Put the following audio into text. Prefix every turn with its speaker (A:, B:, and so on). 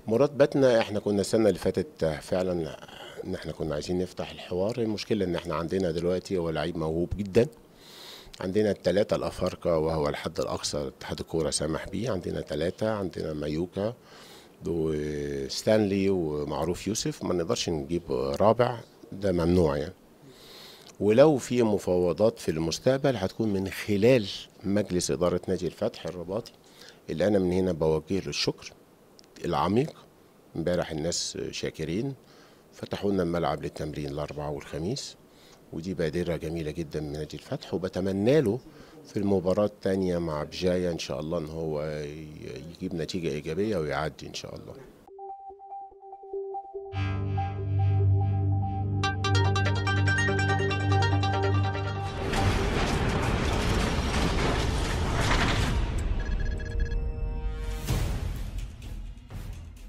A: مرتباتنا احنا كنا السنه اللي فاتت فعلا ان احنا كنا عايزين نفتح الحوار المشكله ان احنا عندنا دلوقتي هو لعيب موهوب جدا عندنا الثلاثة الأفارقة وهو الحد الأقصى اتحاد الكورة سامح بيه عندنا ثلاثة عندنا مايوكا وستانلي ومعروف يوسف ما نقدرش نجيب رابع ده ممنوع يعني ولو في مفاوضات في المستقبل هتكون من خلال مجلس إدارة نادي الفتح الرباطي اللي أنا من هنا بوجه له الشكر العميق امبارح الناس شاكرين فتحوا لنا الملعب للتمرين الأربعاء والخميس ودي بادرة جميلة جدا من نادي الفتح وبتمنى له في المباراة التانية مع بجاية إن شاء الله إن هو يجيب نتيجة إيجابية ويعدي إن شاء الله